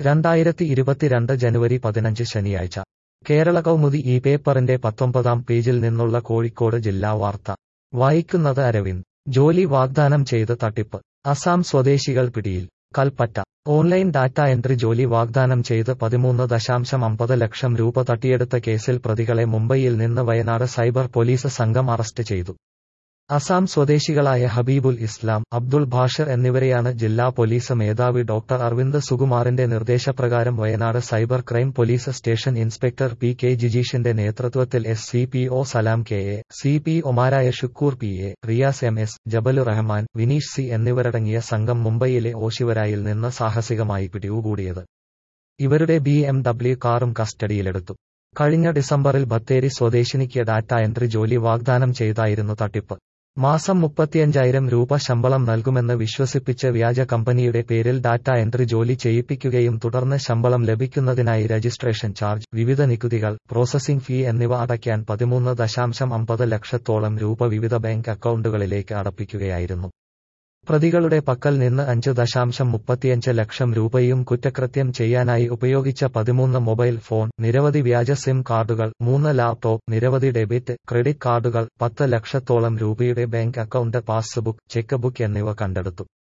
രണ്ടായിരത്തി ഇരുപത്തിരണ്ട് ജനുവരി പതിനഞ്ച് ശനിയാഴ്ച കേരള കൗമുദി ഈ പേപ്പറിന്റെ പത്തൊമ്പതാം പേജിൽ നിന്നുള്ള കോഴിക്കോട് ജില്ലാ വാർത്ത വായിക്കുന്നത് അരവിന്ദ് ജോലി വാഗ്ദാനം ചെയ്ത് തട്ടിപ്പ് അസാം സ്വദേശികൾ പിടിയിൽ കൽപ്പറ്റ ഓൺലൈൻ ഡാറ്റ എൻട്രി ജോലി വാഗ്ദാനം ചെയ്ത് പതിമൂന്ന് ദശാംശം അമ്പത് ലക്ഷം രൂപ തട്ടിയെടുത്ത കേസിൽ പ്രതികളെ മുംബൈയിൽ നിന്ന് വയനാട് സൈബർ പോലീസ് സംഘം അറസ്റ്റ് ചെയ്തു അസാം സ്വദേശികളായ ഹബീബുൽ ഇസ്ലാം അബ്ദുൾ ഭാഷർ എന്നിവരെയാണ് ജില്ലാ പോലീസ് മേധാവി ഡോക്ടർ അരവിന്ദ് സുകുമാറിന്റെ നിർദ്ദേശപ്രകാരം Wayanad cyber crime police station inspector P K ജിജീഷിന്റെ നേതൃത്വത്തിൽ S C P O Salam K A C P ഒമാരായ Shukkur P A Riyas M S Jabalu Rahman Vineesh C എന്നിവരടങ്ങിയ സംഘം മുംബൈയിലെ ഓശിവരായിൽ നിന്ന് സാഹസികമായി പിടികൂടിയത് ഇവരുടെ ബി എം ഡബ്ല്യു കാറും കസ്റ്റഡിയിലെടുത്തു കഴിഞ്ഞ ഡിസംബറിൽ ബത്തേരി സ്വദേശിനിക്ക് ഡാറ്റ എൻട്രി ജോലി വാഗ്ദാനം ചെയ്തായിരുന്നു തട്ടിപ്പ് മാസം മുപ്പത്തിയഞ്ചായിരം രൂപ ശമ്പളം നൽകുമെന്ന് വിശ്വസിപ്പിച്ച് വ്യാജ കമ്പനിയുടെ പേരിൽ ഡാറ്റ എൻട്രി ജോലി ചെയ്യിപ്പിക്കുകയും തുടർന്ന് ശമ്പളം ലഭിക്കുന്നതിനായി രജിസ്ട്രേഷൻ ചാർജ് വിവിധ നികുതികൾ പ്രോസസിംഗ് ഫീ എന്നിവ അടയ്ക്കാൻ പതിമൂന്ന് ദശാംശം അമ്പത് ലക്ഷത്തോളം രൂപ വിവിധ ബാങ്ക് അക്കൗണ്ടുകളിലേക്ക് അടപ്പിക്കുകയായിരുന്നു പ്രതികളുടെ പക്കൽ നിന്ന് അഞ്ച് ദശാംശം മുപ്പത്തിയഞ്ച് ലക്ഷം രൂപയും കുറ്റകൃത്യം ചെയ്യാനായി ഉപയോഗിച്ച പതിമൂന്ന് മൊബൈൽ ഫോൺ നിരവധി വ്യാജ സിം കാർഡുകൾ മൂന്ന് ലാപ്ടോപ്പ് നിരവധി ഡെബിറ്റ് ക്രെഡിറ്റ് കാർഡുകൾ പത്ത് ലക്ഷത്തോളം രൂപയുടെ bank account passbook cheque book എന്നിവ കണ്ടെടുത്തു